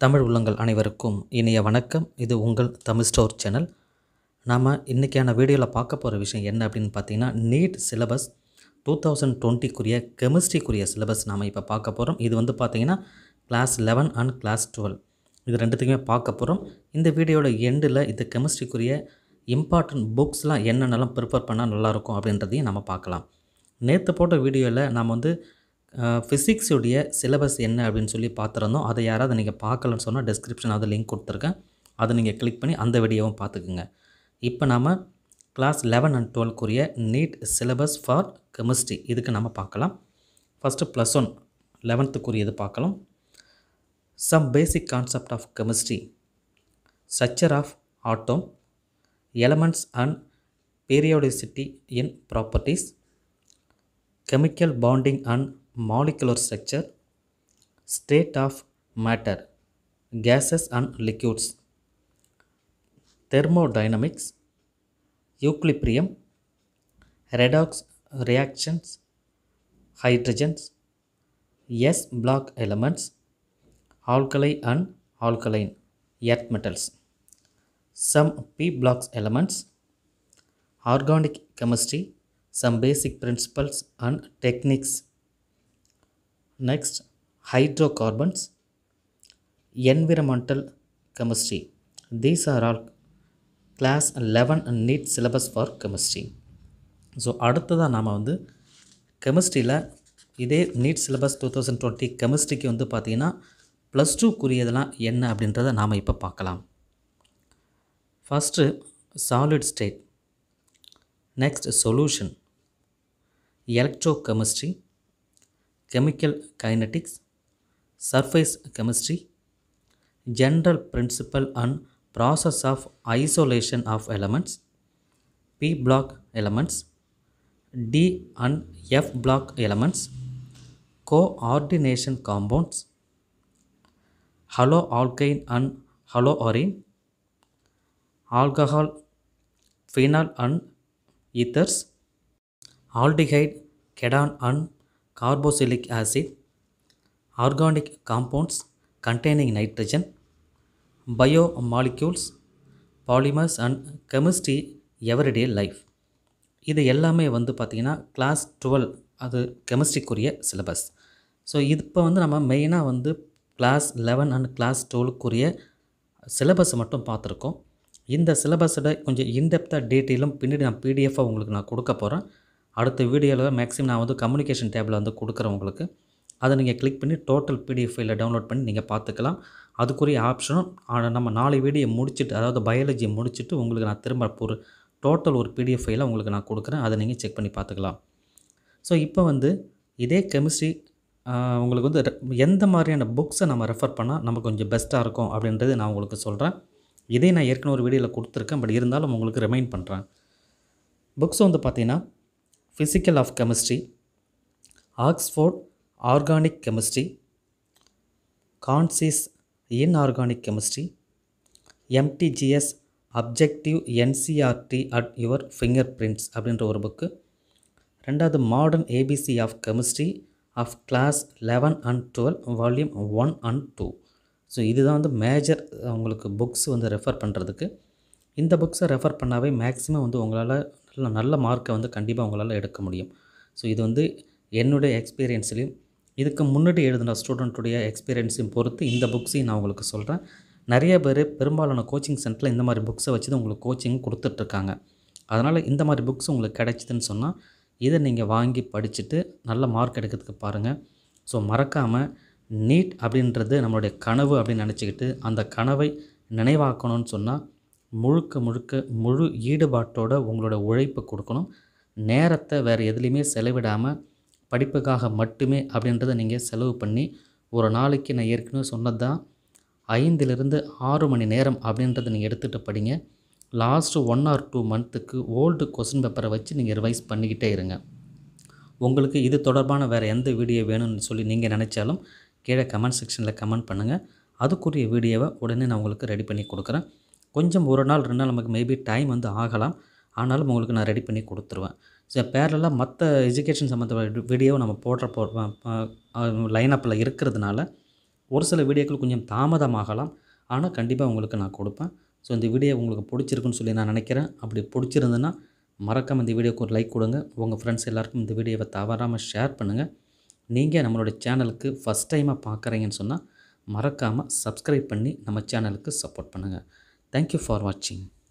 தமிழ் உள்ளங்கள் அனைவருக்கும் இனிய வணக்கம் இது உங்கள் தமிழ் ஸ்டோர் சேனல் நாம் இன்றைக்கான வீடியோவில் பார்க்க போகிற விஷயம் என்ன அப்படின்னு பார்த்தீங்கன்னா நீட் சிலபஸ் டூ தௌசண்ட் டுவெண்ட்டிக்குரிய கெமிஸ்ட்ரிக்குரிய சிலபஸ் நாம் இப்போ பார்க்க போகிறோம் இது வந்து பார்த்தீங்கன்னா class eleven and class twelve இது ரெண்டுத்துக்குமே பார்க்க போகிறோம் இந்த வீடியோட எண்டில் இது கெமிஸ்ட்ரிக்குரிய இம்பார்ட்டன்ட் புக்ஸ்லாம் என்னென்னலாம் ப்ரிப்பேர் பண்ணால் நல்லாயிருக்கும் அப்படின்றதையும் நம்ம பார்க்கலாம் நேற்று போட்ட வீடியோவில் நாம் வந்து ஃபிசிக்ஸுடைய சிலபஸ் என்ன அப்படின்னு சொல்லி பார்த்துருந்தோம் அதை யாராவது நீங்கள் பார்க்கலன்னு சொன்னால் டெஸ்கிரிப்ஷன் அதை லிங்க் கொடுத்துருக்கேன் அதை நீங்கள் கிளிக் பண்ணி அந்த வீடியோவும் பார்த்துக்குங்க இப்போ நாம் கிளாஸ் லெவன் அண்ட் டுவெல்க்குரிய நீட் சிலபஸ் ஃபார் கெமிஸ்ட்ரி இதுக்கு நம்ம பார்க்கலாம் ஃபஸ்ட்டு ப்ளஸ் ஒன் லெவன்த்துக்குரியது பார்க்கலாம் some basic concept of chemistry structure of atom elements and periodicity in properties chemical bonding and molecular structure state of matter gases and liquids thermodynamics equilibrium redox reactions hydrogens s block elements alkali and alkaline earth metals some p blocks elements organic chemistry, some basic principles and techniques. Next, hydrocarbons, environmental chemistry. These are all class 11 NEET syllabus for chemistry. So அடுத்ததாக நாம் வந்து கெமிஸ்ட்ரியில் இதே NEET syllabus two thousand twenty கெமிஸ்ட்ரிக்கு வந்து பார்த்திங்கன்னா plus டூக்குரியதெல்லாம் என்ன அப்படின்றத நாம் இப்போ பார்க்கலாம் first solid state Next, solution electrochemistry, chemical kinetics, surface chemistry, general principle and process of isolation of elements, P block elements, D and F block elements, coordination compounds, haloalkane and haloarine, alcohol, phenol and ethers, aldehyde, ketone and carboxylic acid, organic compounds containing nitrogen, biomolecules, polymers and chemistry everyday life. இது எல்லாமே வந்து பார்த்திங்கன்னா class twelve அது கெமிஸ்ட்ரிக்குரிய syllabus so இது இப்போ வந்து நம்ம மெயினாக வந்து கிளாஸ் லெவன் அண்ட் கிளாஸ் டுவெலுக்குரிய சிலபஸை மட்டும் பார்த்துருக்கோம் இந்த சிலபஸோட கொஞ்சம் இன்டெப்த்தாக டீட்டெயிலும் பின்னாடி நான் பிடிஎஃபாக உங்களுக்கு நான் கொடுக்க போகிறேன் அடுத்த வீடியோவில் மேக்ஸிமம் நான் வந்து கம்யூனிகேஷன் டேபில் வந்து கொடுக்குறேன் உங்களுக்கு அதை நீங்கள் கிளிக் பண்ணி டோட்டல் பிடிஎஃப் ஃபைலில் டவுன்லோட் பண்ணி நீங்கள் பார்த்துக்கலாம் அதுக்குரிய ஆப்ஷனும் நம்ம நாலு வீடியோ முடிச்சுட்டு அதாவது பயாலஜி முடிச்சுட்டு உங்களுக்கு நான் திரும்ப ஒரு டோட்டல் ஒரு பிடிஎஃப் ஃபைலை உங்களுக்கு நான் கொடுக்குறேன் அதை நீங்கள் செக் பண்ணி பார்த்துக்கலாம் ஸோ இப்போ வந்து இதே கெமிஸ்ட்ரி உங்களுக்கு வந்து எந்த மாதிரியான புக்ஸை நம்ம ரெஃபர் பண்ணால் நமக்கு கொஞ்சம் பெஸ்ட்டாக இருக்கும் அப்படின்றது நான் உங்களுக்கு சொல்கிறேன் இதே நான் ஏற்கனவே ஒரு வீடியோவில் கொடுத்துருக்கேன் பட் இருந்தாலும் உங்களுக்கு ரிமைண்ட் பண்ணுறேன் புக்ஸ் வந்து பார்த்தீங்கன்னா physical of chemistry Oxford organic chemistry concise inorganic chemistry MTG's objective NCERT at your fingerprints அப்படின்ற ஒரு புக்கு ரெண்டாவது modern ABC of chemistry of class eleven and twelve volume one and two so இதுதான் வந்து major உங்களுக்கு books வந்து refer பண்ணுறதுக்கு இந்த புக்ஸை ரெஃபர் பண்ணாவே மேக்ஸிமம் வந்து உங்களால் நல்ல நல்ல மார்க்கை வந்து கண்டிப்பாக உங்களால் எடுக்க முடியும் ஸோ இது வந்து என்னுடைய எக்ஸ்பீரியன்ஸ்லையும் இதுக்கு முன்னாடி எழுதின ஸ்டூடெண்ட்டுடைய எக்ஸ்பீரியன்ஸையும் பொறுத்து இந்த புக்ஸையும் நான் உங்களுக்கு சொல்கிறேன் நிறைய பேர் பெரும்பாலான கோச்சிங் சென்டரில் இந்த மாதிரி புக்ஸை வச்சு தான் உங்களுக்கு கோச்சிங் கொடுத்துட்ருக்காங்க அதனால் இந்த மாதிரி புக்ஸ் உங்களுக்கு கிடைச்சிதுன்னு சொன்னால் இதை நீங்கள் வாங்கி படிச்சுட்டு நல்ல மார்க் எடுக்கிறதுக்கு பாருங்கள் ஸோ மறக்காமல் நீட் அப்படின்றது நம்மளுடைய கனவு அப்படின்னு நினச்சிக்கிட்டு அந்த கனவை நினைவாக்கணும்னு சொன்னால் முழுக்க முழுக்க முழு ஈடுபாட்டோட உங்களோட உழைப்பை கொடுக்கணும் நேரத்தை வேறு எதுலேயுமே செலவிடாமல் படிப்புக்காக மட்டுமே அப்படின்றத நீங்கள் செலவு பண்ணி ஒரு நாளைக்கு நான் ஏற்கனவே சொன்னது தான் ஐந்திலிருந்து ஆறு மணி நேரம் அப்படின்றத நீங்கள் எடுத்துகிட்டு படிங்க லாஸ்ட்டு ஒன் ஆர் டூ மந்த்துக்கு ஓல்டு கொஸ்டின் பேப்பரை வச்சு நீங்கள் ரிவைஸ் பண்ணிக்கிட்டே இருங்க உங்களுக்கு இது தொடர்பான வேறு எந்த வீடியோ வேணும்னு சொல்லி நீங்கள் நினச்சாலும் கீழே கமெண்ட் செக்ஷனில் கமெண்ட் பண்ணுங்கள் அதுக்குரிய வீடியோவை உடனே நான் உங்களுக்கு ரெடி பண்ணி கொடுக்குறேன் கொஞ்சம் ஒரு நாள் ரெண்டு நாள் நமக்கு மேபி டைம் வந்து ஆகலாம் ஆனாலும் உங்களுக்கு நான் ரெடி பண்ணி கொடுத்துருவேன் ஸோ பேரலாக மற்ற எஜுகேஷன் சம்மந்த வீடியோ நம்ம போடுற போ லைனப்பில் இருக்கிறதுனால ஒரு சில வீடியோக்கள் கொஞ்சம் தாமதமாகலாம் ஆனால் கண்டிப்பாக உங்களுக்கு நான் கொடுப்பேன் ஸோ இந்த வீடியோ உங்களுக்கு பிடிச்சிருக்குன்னு சொல்லி நான் நினைக்கிறேன் அப்படி பிடிச்சிருந்துன்னா மறக்காமல் இந்த வீடியோக்கு ஒரு லைக் கொடுங்க உங்கள் ஃப்ரெண்ட்ஸ் எல்லாருக்கும் இந்த வீடியோவை தவறாமல் ஷேர் பண்ணுங்கள் நீங்கள் நம்மளோட சேனலுக்கு ஃபஸ்ட் டைமாக பார்க்குறீங்கன்னு சொன்னால் மறக்காமல் சப்ஸ்கிரைப் பண்ணி நம்ம சேனலுக்கு சப்போர்ட் பண்ணுங்கள் தேங்க்யூ ஃபார் வாட்சிங்